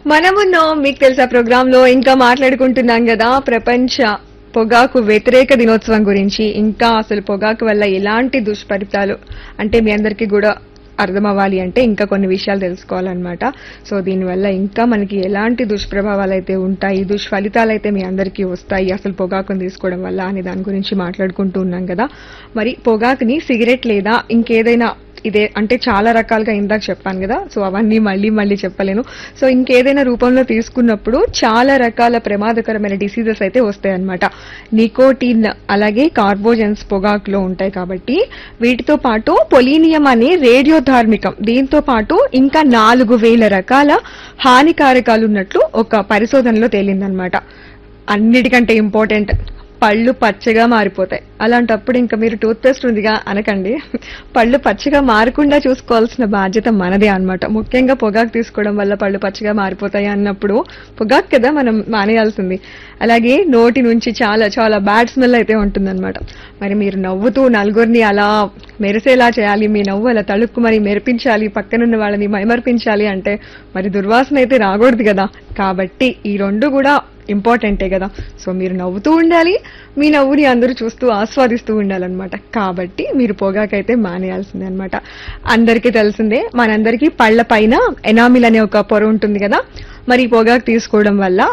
మనమున్నాం మీకు తెలుసా ప్రోగ్రామ్ లో ఇంకా మాట్లాడుకుంటున్నాం కదా ప్రపంచ పొగాకు వ్యతిరేక దినోత్సవం గురించి ఇంకా అసలు పొగాకు వల్ల ఎలాంటి దుష్ఫలితాలు అంటే మీ అందరికీ కూడా అర్థం అవ్వాలి అంటే ఇంకా కొన్ని విషయాలు తెలుసుకోవాలన్నమాట సో దీనివల్ల ఇంకా మనకి ఎలాంటి దుష్ప్రభావాలు అయితే ఉంటాయి దుష్ఫలితాలు అయితే మీ అందరికీ వస్తాయి అసలు పొగాకుని తీసుకోవడం వల్ల అనే దాని గురించి మాట్లాడుకుంటూ ఉన్నాం కదా మరి పొగాకుని సిగరెట్ లేదా ఇంకేదైనా ఇదే అంటే చాలా రకాలుగా ఇందాక చెప్పాను కదా సో అవన్నీ మళ్ళీ మళ్ళీ చెప్పలేను సో ఇంకేదైనా రూపంలో తీసుకున్నప్పుడు చాలా రకాల ప్రమాదకరమైన డిసీజెస్ అయితే వస్తాయి అన్నమాట నికోటిన్ అలాగే కార్బోజన్స్ పొగాకులో ఉంటాయి కాబట్టి వీటితో పాటు పొలీనియం అనే రేడియో ధార్మికం దీంతో పాటు ఇంకా నాలుగు వేల రకాల హానికారకాలు ఉన్నట్లు ఒక పరిశోధనలో తేలిందనమాట అన్నిటికంటే ఇంపార్టెంట్ పళ్ళు పచ్చగా మారిపోతాయి అలాంటప్పుడు ఇంకా మీరు టూత్ పేస్ట్ ఉందిగా అనకండి పళ్ళు పచ్చగా మారకుండా చూసుకోవాల్సిన బాధ్యత మనదే అన్నమాట ముఖ్యంగా పొగాకు తీసుకోవడం వల్ల పళ్ళు పచ్చగా మారిపోతాయి అన్నప్పుడు పొగాకు కదా మనం మానేయాల్సింది అలాగే నోటి నుంచి చాలా చాలా బ్యాడ్ స్మెల్ అయితే ఉంటుందన్నమాట మరి మీరు నవ్వుతూ నలుగురిని అలా మెరిసేలా చేయాలి మీ నవ్వు అలా తళుక్కు మరి మెరిపించాలి పక్కనున్న వాళ్ళని మైమర్పించాలి అంటే మరి దుర్వాసన అయితే రాకూడదు కదా కాబట్టి ఈ రెండు కూడా ఇంపార్టెంటే కదా సో మీరు నవ్వుతూ ఉండాలి మీ నవ్వుని అందరూ చూస్తూ ఆస్వాదిస్తూ ఉండాలన్నమాట కాబట్టి మీరు పొగాకైతే మానేయాల్సిందే అనమాట అందరికీ తెలిసిందే మనందరికీ పళ్ళ పైన ఎనామిల్ అనే ఒక పొర ఉంటుంది కదా మరి ఈ పొగాకు తీసుకోవడం వల్ల